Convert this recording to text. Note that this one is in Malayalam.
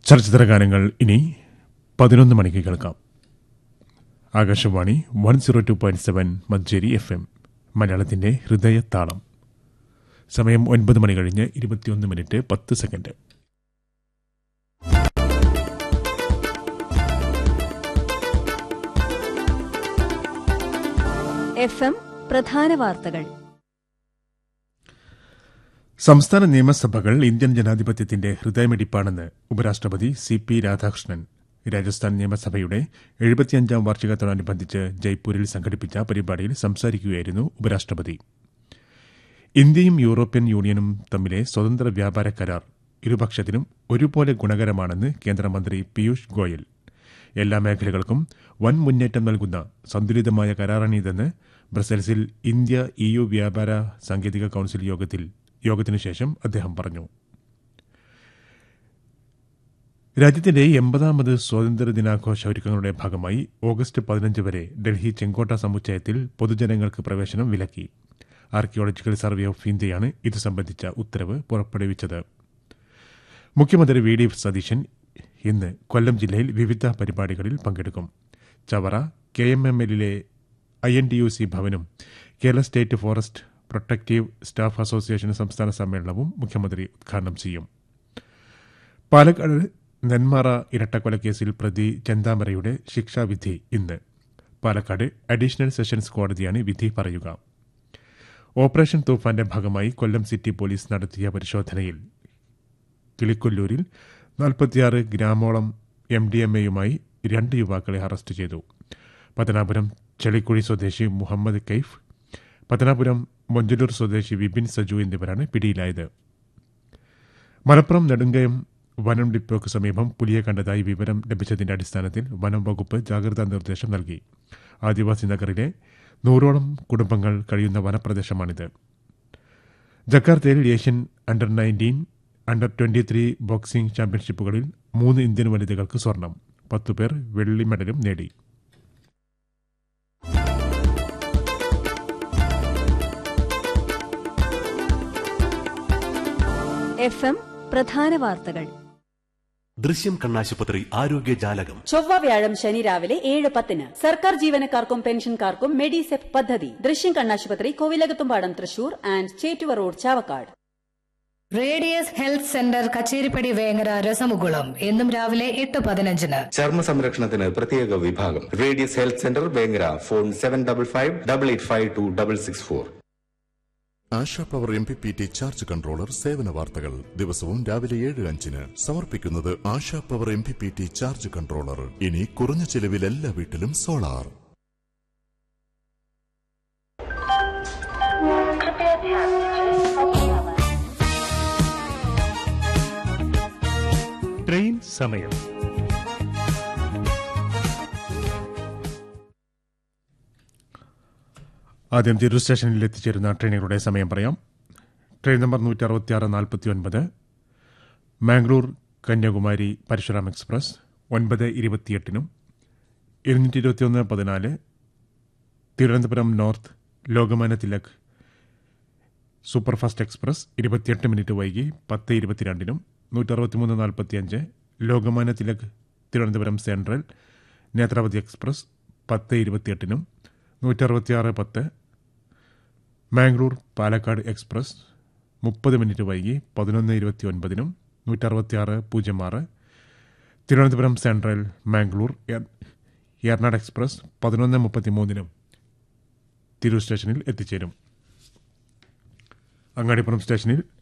ചലച്ചിത്ര ഗാനങ്ങൾ ഇനി പതിനൊന്ന് മണിക്ക് കേൾക്കാം Akashvani one zero two point seven Manjeri F M മലയാളത്തിന്റെ ഹൃദയത്താളം സമയം ഒൻപത് മണി കഴിഞ്ഞ് ഇരുപത്തിയൊന്ന് മിനിറ്റ് പത്ത് സെക്കൻഡ് എഫ് എം പ്രധാന വാർത്തകൾ സംസ്ഥാന നിയമസഭകൾ ഇന്ത്യൻ ജനാധിപത്യത്തിന്റെ ഹൃദയമിടിപ്പാണെന്ന് ഉപരാഷ്ട്രപതി സി പി രാധാകൃഷ്ണൻ രാജസ്ഥാൻ നിയമസഭയുടെ എഴുപത്തിയഞ്ചാം വാർഷികത്തോടനുബന്ധിച്ച് ജയ്പൂരിൽ സംഘടിപ്പിച്ച പരിപാടിയിൽ സംസാരിക്കുകയായിരുന്നു ഉപരാഷ്ട്രപതി ഇന്ത്യയും യൂറോപ്യൻ യൂണിയനും തമ്മിലെ സ്വതന്ത്ര വ്യാപാര കരാർ ഇരുപക്ഷത്തിനും ഒരുപോലെ ഗുണകരമാണെന്ന് കേന്ദ്രമന്ത്രി പീയൂഷ് ഗോയൽ എല്ലാ മേഖലകൾക്കും വൻ മുന്നേറ്റം നൽകുന്ന സന്തുലിതമായ കരാറാണിതെന്ന് ബ്രസൽസിൽ ഇന്ത്യ ഇയു വ്യാപാര സാങ്കേതിക കൌൺസിൽ യോഗത്തിൽ യോഗത്തിനു ശേഷം അദ്ദേഹം പറഞ്ഞു രാജ്യത്തിന്റെ എൺപതാമത് സ്വാതന്ത്ര്യ ദിനാഘോഷ ഒരുക്കങ്ങളുടെ ഭാഗമായി ഓഗസ്റ്റ് പതിനഞ്ച് വരെ ഡൽഹി ചെങ്കോട്ട സമുച്ചയത്തിൽ പൊതുജനങ്ങൾക്ക് പ്രവേശനം വിലക്കി ആർക്കിയോളജിക്കൽ സർവേ ഓഫ് ഇന്ത്യയാണ് ഇത് സംബന്ധിച്ച ഉത്തരവ് പുറപ്പെടുവിച്ചത് മുഖ്യമന്ത്രി വി ഡി സതീശൻ ഇന്ന് കൊല്ലം ജില്ലയിൽ വിവിധ പരിപാടികളിൽ പങ്കെടുക്കും ചവറ കെ എം എം എല്ലിലെ I N T U C ഭവനും Kerala state forest protective staff association സംസ്ഥാന സമ്മേളനവും മുഖ്യമന്ത്രി ഉദ്ഘാടനം ചെയ്യും പാലക്കാട് നെന്മാറ ഇരട്ടക്കൊലക്കേസിൽ പ്രതി ചെന്താമരയുടെ ശിക്ഷാവിധി ഇന്ന് പാലക്കാട് അഡീഷണൽ സെഷൻസ് കോടതിയാണ് വിധി പറയുക ഓപ്പറേഷൻ തൂഫാന്റെ ഭാഗമായി കൊല്ലം സിറ്റി പോലീസ് നടത്തിയ പരിശോധനയിൽ കിളിക്കൊല്ലൂരിൽ നാൽപ്പത്തിയാറ് ഗ്രാമോളം എം ഡി എം എയുമായി രണ്ട് യുവാക്കളെ അറസ്റ്റ് ചെയ്തു പത്തനാപുരം ചെളിക്കുഴി സ്വദേശി മുഹമ്മദ് കൈഫ് പത്തനാപുരം മൊഞ്ചലൂർ സ്വദേശി വിപിൻ സജു എന്നിവരാണ് പിടിയിലായത് മലപ്പുറം നെടുങ്കയം വനം ഡിപ്പോയ്ക്ക് സമീപം പുലിയെ കണ്ടതായി വിവരം ലഭിച്ചതിന്റെ അടിസ്ഥാനത്തിൽ വനം വകുപ്പ് ജാഗ്രതാ നിർദ്ദേശം നൽകി ആദിവാസി നഗറിലെ നൂറോളം കുടുംബങ്ങൾ കഴിയുന്ന വനപ്രദേശമാണിത് ജക്കാർത്തയിൽ Asian under nineteen under twenty three boxing ചാമ്പ്യൻഷിപ്പുകളിൽ മൂന്ന് ഇന്ത്യൻ വനിതകൾക്ക് സ്വർണം പത്തുപേർ വെള്ളി മെഡലും നേടി എഫ് എം പ്രധാന വാർത്തകൾ ദൃശ്യം കണ്ണാശുപത്രി ആരോഗ്യ ജാലകം ചൊവ്വ വ്യാഴം ശനി രാവിലെ ഏഴ് പത്തിന് സർക്കാർ ജീവനക്കാർക്കും പെൻഷൻകാർക്കും മെഡിസെപ് പദ്ധതി ദൃശ്യം കണ്ണാശുപത്രി Kovilakathumpadam Thrissur and Chettuva road Chavakkad radius health centre Kacheripadi Vengara Rasamukulam എന്നും രാവിലെ എട്ട് പതിനഞ്ചിന് ചർമ്മ സംരക്ഷണത്തിന് പ്രത്യേക വിഭാഗം radius health centre Vengara phone seven double five double eight five two double six four Asha power M P P T charge controller സേവന വാർത്തകൾ ദിവസവും രാവിലെ ഏഴ് അഞ്ചിന് സമർപ്പിക്കുന്നത് Asha power M P P T charge controller ഇനി കുറഞ്ഞ ചെലവിൽ എല്ലാ വീട്ടിലും സോളാർ ട്രെയിൻ സമയം ആദ്യം തിരൂർ സ്റ്റേഷനിൽ എത്തിച്ചേരുന്ന ട്രെയിനുകളുടെ സമയം പറയാം ട്രെയിൻ നമ്പർ നൂറ്റി അറുപത്തിയാറ് നാൽപ്പത്തി ഒൻപത് മാംഗ്ലൂർ കന്യാകുമാരി പരശുറാം എക്സ്പ്രസ് ഒൻപത് ഇരുപത്തിയെട്ടിനും ഇരുന്നൂറ്റി ഇരുപത്തിയൊന്ന് പതിനാല് Thiruvananthapuram north Lokmanya Tilak superfast express ഇരുപത്തിയെട്ട് മിനിറ്റ് വൈകി പത്ത് ഇരുപത്തിരണ്ടിനും നൂറ്ററുപത്തിമൂന്ന് നാൽപ്പത്തിയഞ്ച് ലോകമാന്യ തിലക് തിരുവനന്തപുരം സെൻട്രൽ നേത്രാവതി എക്സ്പ്രസ് പത്ത് ഇരുപത്തിയെട്ടിനും നൂറ്ററുപത്തിയാറ് പത്ത് മാംഗ്ലൂർ പാലക്കാട് എക്സ്പ്രസ് മുപ്പത് മിനിറ്റ് വൈകി പതിനൊന്ന് ഇരുപത്തി ഒൻപതിനും നൂറ്ററുപത്തിയാറ് പൂജ്യം ആറ് തിരുവനന്തപുരം സെൻട്രൽ മാംഗ്ലൂർ എർണാട് എക്സ്പ്രസ് പതിനൊന്ന് മുപ്പത്തിമൂന്നിനും തിരൂർ സ്റ്റേഷനിൽ എത്തിച്ചേരും അങ്ങാടിപ്പുറം സ്റ്റേഷനിൽ